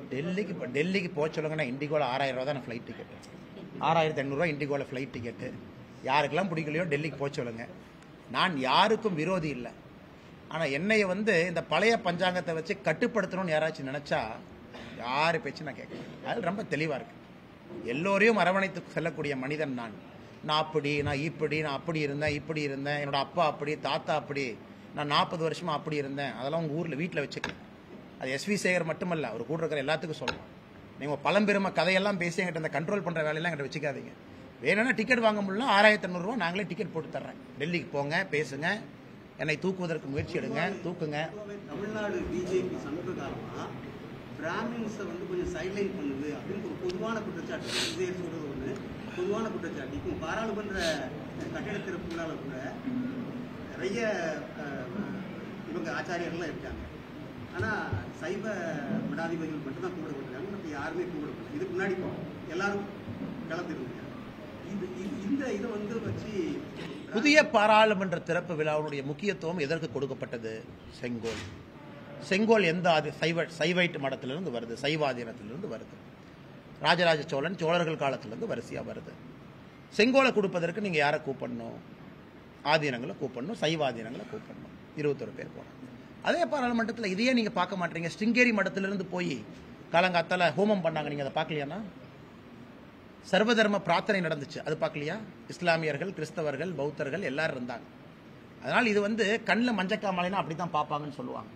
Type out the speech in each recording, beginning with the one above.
டெல்லிக்கு இப்போ டெல்லிக்கு போக சொல்லுங்கன்னா இண்டிகோவில் ஆறாயிரம் ரூபா தான் ஃப்ளைட் டிக்கெட்டு ஆறாயிரத்தி எண்ணூறுரூவா இண்டிகோவில் ஃப்ளைட் டிக்கெட்டு யாருக்கெல்லாம் பிடிக்கலையோ டெல்லிக்கு போக சொல்லுங்க நான் யாருக்கும் விரோதி இல்லை ஆனால் என்னைய வந்து இந்த பழைய பஞ்சாங்கத்தை வச்சு கட்டுப்படுத்தணும்னு யாராச்சும் நினச்சா யார் பேச்சு நான் கேட்குறேன் அது ரொம்ப தெளிவாக இருக்கு எல்லோரையும் அரவணைத்து செல்லக்கூடிய மனிதன் நான் நான் அப்படி நான் இப்படி நான் அப்படி இருந்தேன் இப்படி இருந்தேன் என்னோட அப்பா அப்படி தாத்தா அப்படி நான் நாற்பது வருஷமா அப்படி இருந்தேன் அதெல்லாம் உங்கள் ஊரில் வீட்டில் வச்சுக்கேன் அது எஸ்வி சேகர் மட்டுமல்ல அவர் கூட இருக்கிற எல்லாத்துக்கும் சொல்றேன் நீங்கள் பழம்பெருமை கதையெல்லாம் பேசி எங்கிட்ட இந்த கண்ட்ரோல் பண்ணுற வேலையெல்லாம் எங்கிட்ட வச்சுக்காதீங்க வேணும்னா டிக்கெட் வாங்க முடியல ஆறாயிரத்தி ஐநூறுரூவா நாங்களே டிக்கெட் போட்டு தர்றேன் டெல்லிக்கு போங்க பேசுங்க என்னை தூக்குவதற்கு முயற்சி எடுங்க தூக்குங்க தமிழ்நாடு பிஜேபி சமீப காலமா பிராமின்ஸை வந்து கொஞ்சம் சைட்லைன் பண்ணுது அப்படின்னு ஒரு பொதுவான குற்றச்சாட்டு விஜய் சொல்றது ஒண்ணு பொதுவான குற்றச்சாட்டு இப்போ பாராளுமன்ற கட்டிட திறப்பு விழால கூட நிறைய அஹ், இவங்க ஆச்சாரியர்கள்லாம் இருக்காங்க ஆனா சைவ மடாதிபதிகள் மட்டும் தான் கூடப்பட்டிருக்காங்க மற்ற யாருமே கூடப்படல இதுக்கு முன்னாடி எல்லாரும் கலந்துருந்தாங்க இது இது- இந்த இதை வந்து வச்சு புதிய பாராளுமன்ற திறப்பு விழாவுடைய முக்கியத்துவம் எதற்கு கொடுக்கப்பட்டது செங்கோல் செங்கோல் எந்த ஆதி சைவ சைவைட் மடத்திலிருந்து வருது சைவாதீனத்திலிருந்து வருது ராஜராஜ சோழன் சோழர்கள் காலத்திலிருந்து வரிசையா வருது செங்கோலை கொடுப்பதற்கு நீங்க யாரை கூப்பிடணும் ஆதீனங்களை கூப்பிடணும் சைவாதீனங்களை கூப்பிடணும் இருபத்தொரு பேர் போனோம் அதே பாராளுமன்றத்தில் இதையே நீங்க பார்க்க மாட்டீங்க ஸ்ருங்கேரி மடத்திலிருந்து போய் காலங்காத்தால ஹோமம் பண்ணாங்க நீங்க அதை பார்க்கலையானா சர்வதர்ம பிரார்த்தனை நடந்துச்சு அது பார்க்கலையா இஸ்லாமியர்கள் கிறிஸ்தவர்கள் பௌத்தர்கள் எல்லாரும் இருந்தாங்க அதனால் இது வந்து கண்ணில் மஞ்சக்காமலைனா அப்படி தான் பார்ப்பாங்கன்னு சொல்லுவாங்க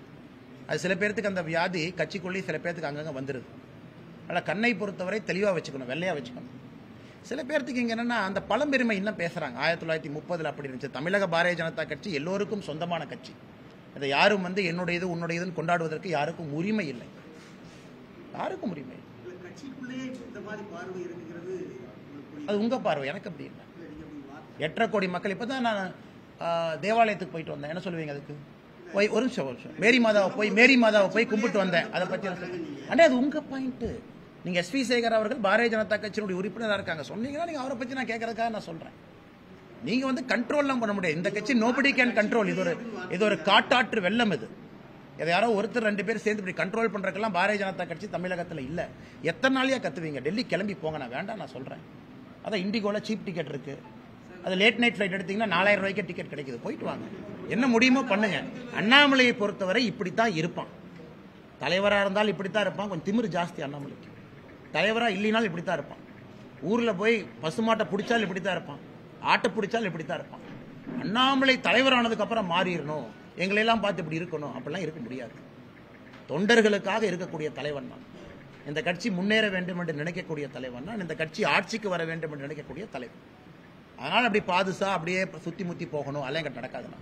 அது சில பேர்த்துக்கு அந்த வியாதி கட்சிக்குள்ளேயே சில பேர்த்துக்கு அங்கங்கே வந்துடுது அதனால் கண்ணை பொறுத்தவரை தெளிவாக வச்சுக்கணும் வெள்ளையாக வச்சுக்கணும் சில பேர்த்துக்கு இங்கே என்னன்னா அந்த பழம்பெருமை இன்னும் பேசுகிறாங்க ஆயிரத்தி தொள்ளாயிரத்தி முப்பதில் அப்படி இருந்துச்சு தமிழக பாரதிய ஜனதா கட்சி எல்லோருக்கும் சொந்தமான கட்சி அதை யாரும் வந்து என்னுடையது உன்னுடையதுன்னு கொண்டாடுவதற்கு யாருக்கும் உரிமை இல்லை யாருக்கும் உரிமை இல்லை இல்ல, கட்சிக்குள்ளேயே இந்த மாதிரி பார்வை இருக்குங்கிறது உங்களுக்கு புரியுது. அது உங்கள் பார்வை எனக்கு அப்படி இல்லை இல்ல, நீங்க அப்படி வார்த்தை எட்டரை கோடி மக்கள் இப்போ தான் நான் ஆ, தேவாலயத்துக்கு போயிட்டு வந்தேன் என்ன சொல்லுவீங்க அதுக்கு போய் ஒரு நிமிஷம் ஒரு நிமிஷம் மேரி மாதாவை போய் மேரி மாதாவை போய் கும்பிட்டு வந்தேன் அதை பற்றி என்ன சொல்லுங்க? அண்ணே அது உங்க பாயிண்ட் நீங்க எஸ் வி சேகர் அவர்கள் பாரதிய ஜனதா கட்சியினுடைய உறுப்பினராக இருக்காங்க சொன்னீங்கன்னா நீங்க அவரை பத்தி நான் கேட்கறதுக்காக நான் சொல்றேன் நீங்க வந்து கண்ட்ரோல்லாம் பண்ண முடியாது இந்த கட்சி நோபடி கேன் கண்ட்ரோல் இது ஒரு இது ஒரு காட்டாற்று வெள்ளம் இது இதை யாரோ ஒருத்தர் ரெண்டு பேர் சேர்ந்து இப்படி கண்ட்ரோல் பண்றதுக்கெல்லாம் பாரதிய ஜனதா கட்சி தமிழகத்துல இல்ல எத்தனை நாளையா கத்துவீங்க டெல்லி கிளம்பி போங்க நான் வேண்டாம் நான் சொல்றேன் அதான் இண்டிகோல சீப் டிக்கெட் இருக்கு அது லேட் நைட் ஃபிளைட் எடுத்தீங்கன்னா நாலாயிரம் ரூபாய்க்கு டிக்கெட் கிடைக்குது போயிட்டு வாங்க என்ன முடியுமோ பண்ணுங்க அண்ணாமலையை பொறுத்தவரை இப்படித்தான் இருப்பான் தலைவரா இருந்தாலும் இப்படித்தான் இருப்பான் கொஞ்சம் திமிரு ஜாஸ்தி அண்ணாமலைக்கு தலைவரா இல்லைனாலும் இப்படித்தான் இருப்பான் ஊர்ல போய் பசுமாட்டை பிடிச்சாலும் இப்படித்தான் இருப்பான் ஆட்டை பிடிச்சாலும் இப்படித்தான் இருப்பான் அண்ணாமலை தலைவரானதுக்கு அப்புறம் மாறிடணும் எங்களை எல்லாம் பார்த்து இப்படி இருக்கணும் அப்படிலாம் இருக்க முடியாது தொண்டர்களுக்காக இருக்கக்கூடிய தலைவன் நான் இந்த கட்சி முன்னேற வேண்டும் என்று நினைக்கக்கூடிய தலைவன் நான் இந்த கட்சி ஆட்சிக்கு வர வேண்டும் என்று நினைக்கக்கூடிய தலைவன் அதனால அப்படி பாதுசா அப்படியே சுத்தி முத்தி போகணும் அதெல்லாம் எங்கிட்ட நடக்காதுண்ணா